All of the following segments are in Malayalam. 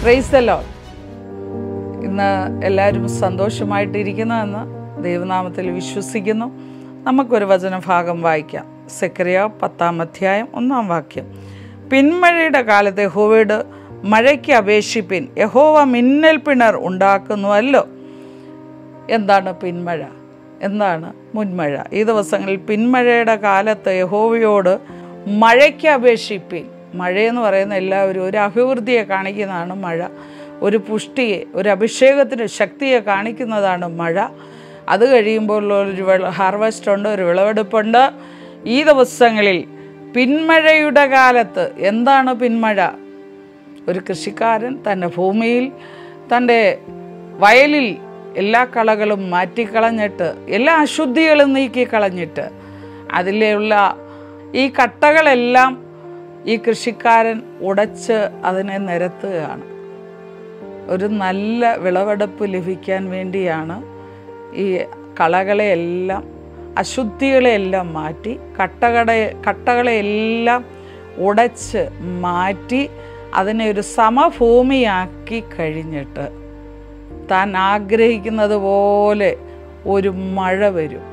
പ്രൈസല്ലോ ഇന്ന് എല്ലാവരും സന്തോഷമായിട്ടിരിക്കുന്നതെന്ന് ദൈവനാമത്തിൽ വിശ്വസിക്കുന്നു നമുക്കൊരു വചനഭാഗം വായിക്കാം സെക്രിയ പത്താം അധ്യായം ഒന്നാം വാക്യം പിന്മഴയുടെ കാലത്ത് യഹോവയോട് മഴയ്ക്ക് അപേക്ഷിപ്പിൻ യഹോവ മിന്നൽ പിണർ ഉണ്ടാക്കുന്നുവല്ലോ എന്താണ് പിന്മഴ എന്താണ് മുൻമഴ ഈ ദിവസങ്ങളിൽ പിന്മഴയുടെ കാലത്ത് യഹോവയോട് മഴയ്ക്ക് അപേക്ഷിപ്പിൻ മഴയെന്ന് പറയുന്ന എല്ലാവരും ഒരു അഭിവൃദ്ധിയെ കാണിക്കുന്നതാണ് മഴ ഒരു പുഷ്ടിയെ ഒരു അഭിഷേകത്തിന് ശക്തിയെ കാണിക്കുന്നതാണ് മഴ അത് കഴിയുമ്പോൾ ഒരു വിള ഹാർവസ്റ്റ് ഉണ്ട് ഒരു വിളവെടുപ്പുണ്ട് ഈ ദിവസങ്ങളിൽ പിന്മഴയുടെ കാലത്ത് എന്താണ് പിന്മഴ ഒരു കൃഷിക്കാരൻ തൻ്റെ ഭൂമിയിൽ തൻ്റെ വയലിൽ എല്ലാ കളകളും മാറ്റിക്കളഞ്ഞിട്ട് എല്ലാ അശുദ്ധികളും നീക്കിക്കളഞ്ഞിട്ട് അതിലുള്ള ഈ കട്ടകളെല്ലാം ഈ കൃഷിക്കാരൻ ഉടച്ച് അതിനെ നിരത്തുകയാണ് ഒരു നല്ല വിളവെടുപ്പ് ലഭിക്കാൻ വേണ്ടിയാണ് ഈ കളകളെയെല്ലാം അശുദ്ധികളെയെല്ലാം മാറ്റി കട്ടകളെ കട്ടകളെയെല്ലാം ഉടച്ച് മാറ്റി അതിനെ ഒരു സമഭൂമിയാക്കി കഴിഞ്ഞിട്ട് താൻ ആഗ്രഹിക്കുന്നത് പോലെ ഒരു മഴ വരും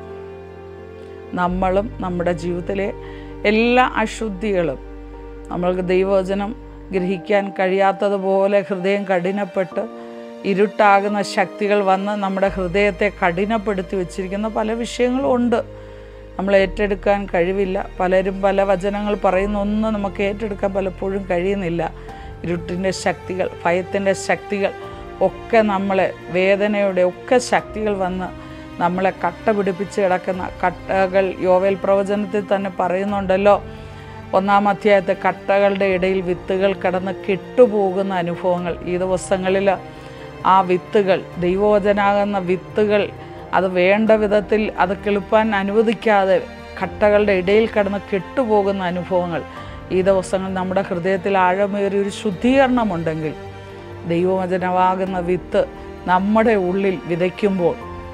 നമ്മളും നമ്മുടെ ജീവിതത്തിലെ എല്ലാ അശുദ്ധികളും നമ്മൾക്ക് ദൈവവചനം ഗ്രഹിക്കാൻ കഴിയാത്തതുപോലെ ഹൃദയം കഠിനപ്പെട്ട് ഇരുട്ടാകുന്ന ശക്തികൾ വന്ന് നമ്മുടെ ഹൃദയത്തെ കഠിനപ്പെടുത്തി വച്ചിരിക്കുന്ന പല വിഷയങ്ങളും ഉണ്ട് നമ്മൾ ഏറ്റെടുക്കാൻ കഴിവില്ല പലരും പല വചനങ്ങൾ പറയുന്ന ഒന്നും നമുക്ക് ഏറ്റെടുക്കാൻ പലപ്പോഴും കഴിയുന്നില്ല ഇരുട്ടിൻ്റെ ശക്തികൾ ഭയത്തിൻ്റെ ശക്തികൾ ഒക്കെ നമ്മളെ വേദനയുടെ ഒക്കെ ശക്തികൾ വന്ന് നമ്മളെ കട്ട പിടിപ്പിച്ച് കിടക്കുന്ന കട്ടകൾ യോവേൽ പ്രവചനത്തിൽ തന്നെ പറയുന്നുണ്ടല്ലോ ഒന്നാം അധ്യായത്തെ കട്ടകളുടെ ഇടയിൽ വിത്തുകൾ കടന്ന് കെട്ടുപോകുന്ന അനുഭവങ്ങൾ ഈ ദിവസങ്ങളിൽ ആ വിത്തുകൾ ദൈവവചനാകുന്ന വിത്തുകൾ അത് വേണ്ട വിധത്തിൽ അത് കിളിപ്പാൻ അനുവദിക്കാതെ കട്ടകളുടെ ഇടയിൽ കടന്ന് കെട്ടുപോകുന്ന അനുഭവങ്ങൾ ഈ ദിവസങ്ങൾ നമ്മുടെ ഹൃദയത്തിൽ ആഴമേറിയ ഒരു ശുദ്ധീകരണമുണ്ടെങ്കിൽ ദൈവവചനമാകുന്ന വിത്ത് നമ്മുടെ ഉള്ളിൽ വിതയ്ക്കുമ്പോൾ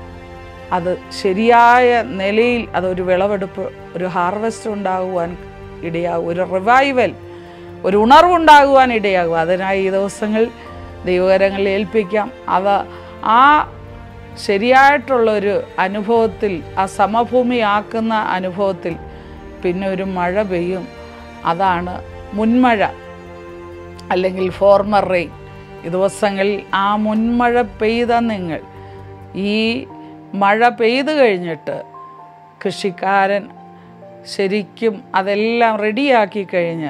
അത് ശരിയായ നിലയിൽ അതൊരു വിളവെടുപ്പ് ഒരു ഹാർവസ്റ്റ് ഉണ്ടാകുവാൻ ഇടയാകും ഒരു റിവൈവൽ ഒരു ഉണർവുണ്ടാകുവാൻ ഇടയാകും അതിനായി ഈ ദിവസങ്ങൾ ദൈവകരങ്ങളിൽ ഏൽപ്പിക്കാം അവ ആ ശരിയായിട്ടുള്ളൊരു അനുഭവത്തിൽ ആ സമഭൂമിയാക്കുന്ന അനുഭവത്തിൽ പിന്നെ ഒരു മഴ പെയ്യും അതാണ് മുൻമഴ അല്ലെങ്കിൽ ഫോർമർ റെയിൻ ഈ ദിവസങ്ങളിൽ ആ മുൻമഴ പെയ്ത നിങ്ങൾ ഈ മഴ പെയ്തു കഴിഞ്ഞിട്ട് കൃഷിക്കാരൻ ശരിക്കും അതെല്ലാം റെഡിയാക്കി കഴിഞ്ഞ്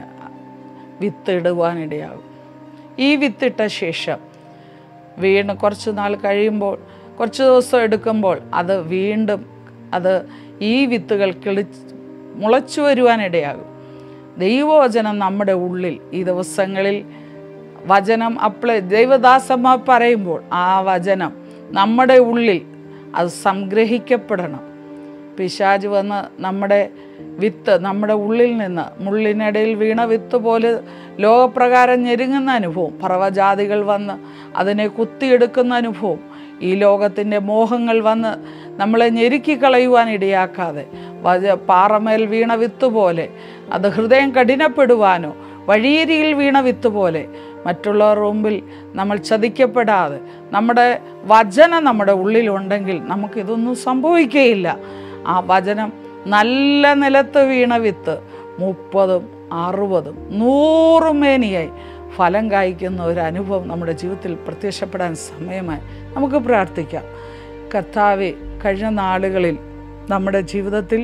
വിത്തിടുവാനിടയാകും ഈ വിത്തിട്ട ശേഷം വീണ് കുറച്ച് നാൾ കഴിയുമ്പോൾ കുറച്ച് ദിവസം എടുക്കുമ്പോൾ അത് വീണ്ടും അത് ഈ വിത്തുകൾ കിളി മുളച്ചു വരുവാനിടയാകും ദൈവവചനം നമ്മുടെ ഉള്ളിൽ ഈ ദിവസങ്ങളിൽ വചനം അപ്ലൈ ദൈവദാസന്മാർ പറയുമ്പോൾ ആ വചനം നമ്മുടെ ഉള്ളിൽ അത് സംഗ്രഹിക്കപ്പെടണം പിശാജ് വന്ന് നമ്മുടെ വിത്ത് നമ്മുടെ ഉള്ളിൽ നിന്ന് മുള്ളിനിടയിൽ വീണ വിത്ത് പോലെ ലോകപ്രകാരം ഞെരുങ്ങുന്ന അനുഭവം പറവജാതികൾ വന്ന് അതിനെ കുത്തിയെടുക്കുന്ന അനുഭവം ഈ ലോകത്തിൻ്റെ മോഹങ്ങൾ വന്ന് നമ്മളെ ഞെരുക്കിക്കളയുവാൻ ഇടയാക്കാതെ വജ പാറമേൽ വീണ വിത്ത് പോലെ അത് ഹൃദയം കഠിനപ്പെടുവാനോ വഴിയരിയിൽ വീണ വിത്ത് പോലെ മറ്റുള്ളവർ മുമ്പിൽ നമ്മൾ ചതിക്കപ്പെടാതെ നമ്മുടെ വചനം നമ്മുടെ ഉള്ളിലുണ്ടെങ്കിൽ നമുക്കിതൊന്നും സംഭവിക്കുകയില്ല ആ വചനം നല്ല നിലത്ത് വീണ വിത്ത് മുപ്പതും അറുപതും നൂറും മേനിയായി ഫലം കായ്ക്കുന്ന ഒരു അനുഭവം നമ്മുടെ ജീവിതത്തിൽ പ്രത്യക്ഷപ്പെടാൻ സമയമായി നമുക്ക് പ്രാർത്ഥിക്കാം കർത്താവെ കഴിഞ്ഞ നാളുകളിൽ നമ്മുടെ ജീവിതത്തിൽ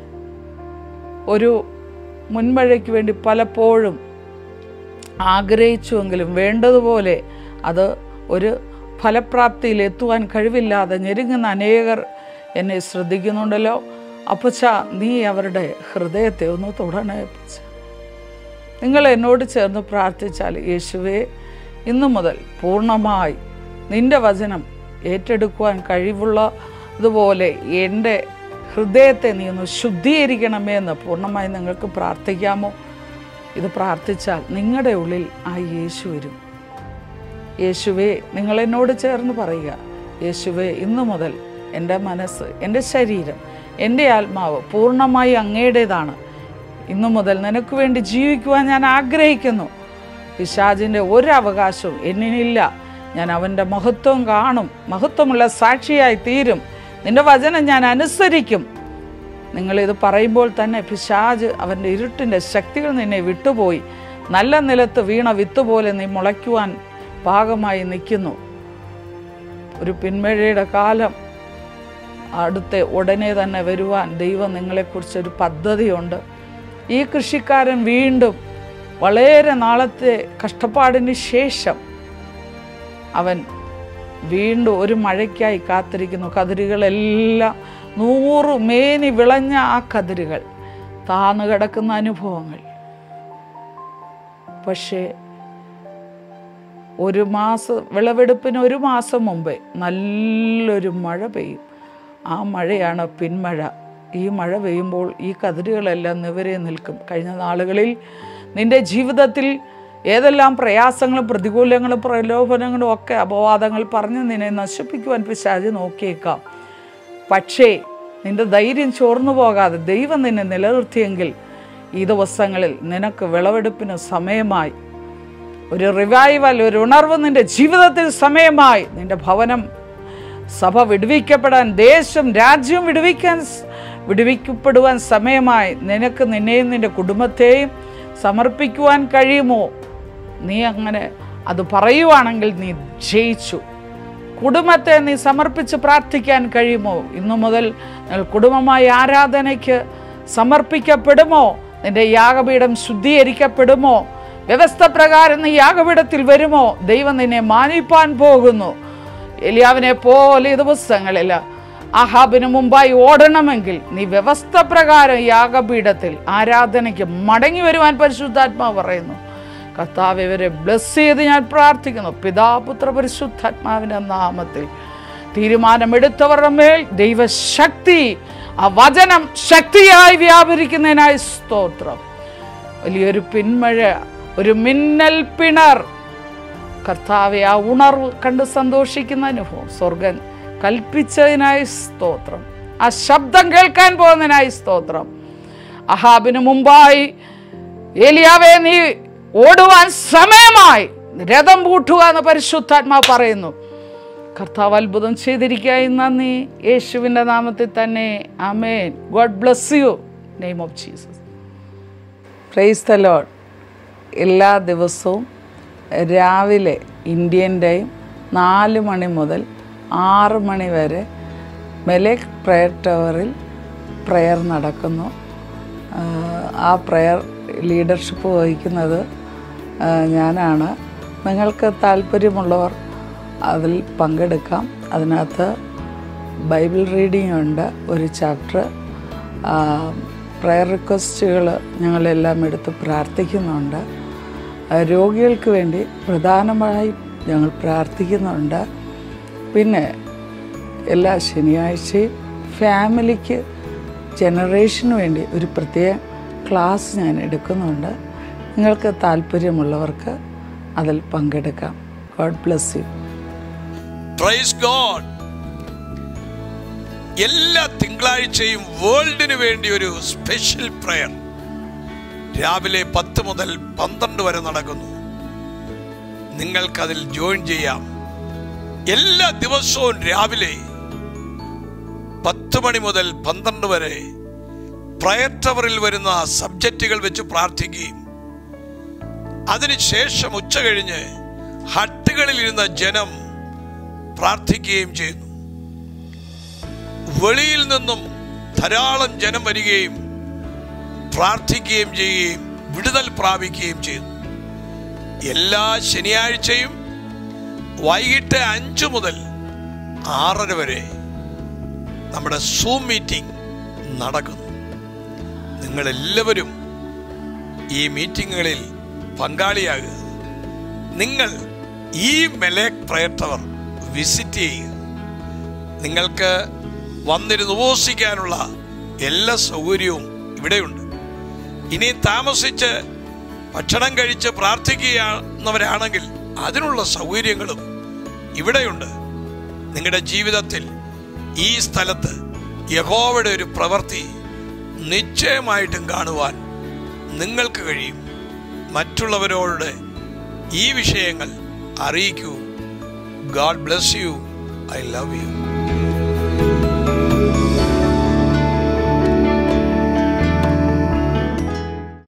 ഒരു മുൻമഴയ്ക്ക് വേണ്ടി പലപ്പോഴും ആഗ്രഹിച്ചുവെങ്കിലും വേണ്ടതുപോലെ അത് ഒരു ഫലപ്രാപ്തിയിൽ എത്തുവാൻ കഴിവില്ലാതെ ഞെരുങ്ങുന്ന അനേകർ എന്നെ ശ്രദ്ധിക്കുന്നുണ്ടല്ലോ അപ്പച്ച നീ അവരുടെ ഹൃദയത്തെ ഒന്ന് തൊടണേ അപ്പച്ച നിങ്ങൾ എന്നോട് ചേർന്ന് പ്രാർത്ഥിച്ചാൽ യേശുവേ ഇന്നു മുതൽ പൂർണ്ണമായി നിൻ്റെ വചനം ഏറ്റെടുക്കുവാൻ കഴിവുള്ളതുപോലെ എൻ്റെ ഹൃദയത്തെ നീ ഒന്ന് ശുദ്ധീകരിക്കണമേ എന്ന് പൂർണ്ണമായി നിങ്ങൾക്ക് പ്രാർത്ഥിക്കാമോ ഇത് പ്രാർത്ഥിച്ചാൽ നിങ്ങളുടെ ഉള്ളിൽ ആ യേശു വരും യേശുവേ നിങ്ങൾ എന്നോട് ചേർന്ന് പറയുക യേശുവേ ഇന്നു മുതൽ എൻ്റെ മനസ്സ് എൻ്റെ ശരീരം എൻ്റെ ആത്മാവ് പൂർണ്ണമായി അങ്ങയുടേതാണ് ഇന്നു മുതൽ നിനക്ക് വേണ്ടി ജീവിക്കുവാൻ ഞാൻ ആഗ്രഹിക്കുന്നു പിശാചിൻ്റെ ഒരു അവകാശവും എന്നിനില്ല ഞാൻ അവൻ്റെ മഹത്വം കാണും മഹത്വമുള്ള സാക്ഷിയായി തീരും നിന്റെ വചനം ഞാൻ അനുസരിക്കും നിങ്ങളിത് പറയുമ്പോൾ തന്നെ പിശാജ് അവൻ്റെ ഇരുട്ടിൻ്റെ ശക്തികൾ നിന്നെ വിട്ടുപോയി നല്ല നിലത്ത് വീണ വിത്ത് പോലെ നീ മുളയ്ക്കുവാൻ പാകമായി നിൽക്കുന്നു ഒരു പിന്മഴയുടെ കാലം അടുത്ത ഉടനെ തന്നെ വരുവാൻ ദൈവം നിങ്ങളെക്കുറിച്ചൊരു പദ്ധതിയുണ്ട് ഈ കൃഷിക്കാരൻ വീണ്ടും വളരെ നാളത്തെ കഷ്ടപ്പാടിന് ശേഷം അവൻ വീണ്ടും ഒരു മഴയ്ക്കായി കാത്തിരിക്കുന്നു കതിരുകളെല്ലാം നൂറ് മേനി വിളഞ്ഞ ആ കതിരുകൾ താന്നു കിടക്കുന്ന അനുഭവങ്ങൾ പക്ഷേ ഒരു മാസം വിളവെടുപ്പിന് ഒരു മാസം മുമ്പേ നല്ലൊരു മഴ പെയ്യും ആ മഴയാണ് പിന്മഴ ഈ മഴ പെയ്യുമ്പോൾ ഈ കതിരുകളെല്ലാം നിവരെ നിൽക്കും കഴിഞ്ഞ നാളുകളിൽ നിന്റെ ജീവിതത്തിൽ ഏതെല്ലാം പ്രയാസങ്ങളും പ്രതികൂലങ്ങളും പ്രലോഭനങ്ങളും ഒക്കെ അപവാദങ്ങൾ പറഞ്ഞ് നിന്നെ നശിപ്പിക്കുവാൻ പിശാച് നോക്കിയേക്കാം പക്ഷേ നിന്റെ ധൈര്യം ചോർന്നു പോകാതെ ദൈവം നിന്നെ നിലനിർത്തിയെങ്കിൽ ഈ ദിവസങ്ങളിൽ നിനക്ക് വിളവെടുപ്പിന് സമയമായി ഒരു റിവൈവൽ ഒരു ഉണർവ് നിന്റെ ജീവിതത്തിൽ സമയമായി നിന്റെ ഭവനം സഭ വിടുവിക്കപ്പെടാൻ ദേശം രാജ്യം വിടുവിക്കാൻ സ്- വിടുവിക്കപ്പെടുവാൻ സമയമായി നിനക്ക് നിന്നെയും നിന്റെ കുടുംബത്തെയും സമർപ്പിക്കുവാൻ കഴിയുമോ നീ അങ്ങനെ അത് പറയുവാണെങ്കിൽ നീ ജയിച്ചു കുടുംബത്തെ നീ സമർപ്പിച്ച് പ്രാർത്ഥിക്കാൻ കഴിയുമോ ഇന്നു മുതൽ നിങ്ങൾ കുടുംബമായി ആരാധനയ്ക്ക് സമർപ്പിക്കപ്പെടുമോ നിന്റെ യാഗപീഠം ശുദ്ധീകരിക്കപ്പെടുമോ വ്യവസ്ഥ പ്രകാരം നീ യാഗപീഠത്തിൽ വരുമോ ദൈവം നിന്നെ മാനിപ്പാൻ പോകുന്നു എലിയാവിനെ പോലെ ഈ ദിവസങ്ങളിൽ അഹാബിന് മുമ്പായി ഓടണമെങ്കിൽ നീ വ്യവസ്ഥ പ്രകാരം യാഗപീഠത്തിൽ ആരാധനയ്ക്ക് മടങ്ങി വരുവാൻ പരിശുദ്ധാത്മാവ് പറയുന്നു കർത്താവ് ഇവരെ ബ്ലസ് ചെയ്ത് ഞാൻ പ്രാർത്ഥിക്കുന്നു പിതാപുത്ര പരിശുദ്ധാത്മാവിൻ്റെ നാമത്തിൽ തീരുമാനമെടുത്തവരുടെ മേൽ ദൈവശക്തി ആ വചനം ശക്തിയായി വ്യാപരിക്കുന്നതിനായി സ്തോത്രം വലിയൊരു പിന്മഴ ഒരു മിന്നൽ പിണർ കർത്താവെ ആ ഉണർവ് കണ്ട് സന്തോഷിക്കുന്ന അനുഭവം സ്വർഗൻ കൽപ്പിച്ചതിനായി സ്തോത്രം ആ ശബ്ദം കേൾക്കാൻ പോകുന്നതിനായി സ്തോത്രം അഹാബിന് മുമ്പായി ഏലിയാവെ നീ ഓടുവാൻ സമയമായി രഥം പൂട്ടുക എന്ന് പരിശുദ്ധാത്മാ പറയുന്നു കർത്താവ് അത്ഭുതം ചെയ്തിരിക്കായി നന്ദി യേശുവിൻ്റെ നാമത്തിൽ തന്നെ amen God bless you name of Jesus praise the Lord എല്ലാ ദിവസവും രാവിലെ ഇന്ത്യൻ ടൈം നാല് മണി മുതൽ ആറ് മണി വരെ മെലേക്ക് പ്രയർ ടവറിൽ പ്രയർ നടക്കുന്നു ആഹ് ആ പ്രയർ ലീഡർഷിപ്പ് വഹിക്കുന്നത് ആഹ് ഞാനാണ് നിങ്ങൾക്ക് താല്പര്യമുള്ളവർ അതിൽ പങ്കെടുക്കാം അതിനകത്ത് ബൈബിൾ റീഡിംഗ് ഉണ്ട് ഒരു ചാപ്റ്റർ പ്രയർ റിക്വസ്റ്റുകൾ ഞങ്ങളെല്ലാം എടുത്ത് പ്രാർത്ഥിക്കുന്നുണ്ട് ആ, രോഗികൾക്ക് വേണ്ടി പ്രധാനമായി ഞങ്ങൾ പ്രാർത്ഥിക്കുന്നുണ്ട് പിന്നെ എല്ലാ ശനിയാഴ്ചയും ഫാമിലിക്ക് ജനറേഷന് വേണ്ടി ഒരു പ്രത്യേക ക്ലാസ് ഞാൻ എടുക്കുന്നുണ്ട് നിങ്ങൾക്ക് താല്പര്യമുള്ളവർക്ക് അതിൽ പങ്കെടുക്കാം God bless you praise God എല്ലാ തിങ്കളാഴ്ചയും വേൾഡിന് വേണ്ടി ഒരു സ്പെഷ്യൽ പ്രയർ രാവിലെ പത്ത് മുതൽ പന്ത്രണ്ട് വരെ നടക്കുന്നു നിങ്ങൾക്കതിൽ ജോയിൻ ചെയ്യാം എല്ലാ ദിവസവും രാവിലെ പത്ത് മണി മുതൽ പന്ത്രണ്ട് വരെ പ്രയർ ടവറിൽ വരുന്ന സബ്ജക്റ്റുകൾ വെച്ച് പ്രാർത്ഥിക്കുകയും അതിനുശേഷം ഉച്ച കഴിഞ്ഞ് ഹട്ടുകളിൽ ഇരുന്ന ജനം പ്രാർത്ഥിക്കുകയും ചെയ്യുന്നു വെളിയിൽ നിന്നും ധാരാളം ജനം വരികയും പ്രാർത്ഥിക്കുകയും ചെയ്യുകയും വിടുതൽ പ്രാപിക്കുകയും ചെയ്യുന്നു എല്ലാ ശനിയാഴ്ചയും വൈകിട്ട് അഞ്ചു മുതൽ ആറര വരെ നമ്മുടെ സൂം മീറ്റിംഗ് നടക്കുന്നു നിങ്ങളെല്ലാവരും ഈ മീറ്റിങ്ങുകളിൽ പങ്കാളിയാകുക നിങ്ങൾ ഈ മെലേക് പ്രയർ ടവർ വിസിറ്റ് ചെയ്യുക നിങ്ങൾക്ക് വന്നിരുന്ന് ഉപവസിക്കാനുള്ള എല്ലാ സൗകര്യവും ഇവിടെയുണ്ട് ഇനി താമസിച്ച് ഭക്ഷണം കഴിച്ച് പ്രാർത്ഥിക്കുകയാണെന്നവരാണെങ്കിൽ അതിനുള്ള സൗകര്യങ്ങളും ഇവിടെയുണ്ട് നിങ്ങളുടെ ജീവിതത്തിൽ ഈ സ്ഥലത്ത് യഹോവയുടെ ഒരു പ്രവൃത്തി നിശ്ചയമായിട്ടും കാണുവാൻ നിങ്ങൾക്ക് കഴിയും മറ്റുള്ളവരോട് ഈ വിഷയങ്ങൾ അറിയിക്കൂ God bless you I love U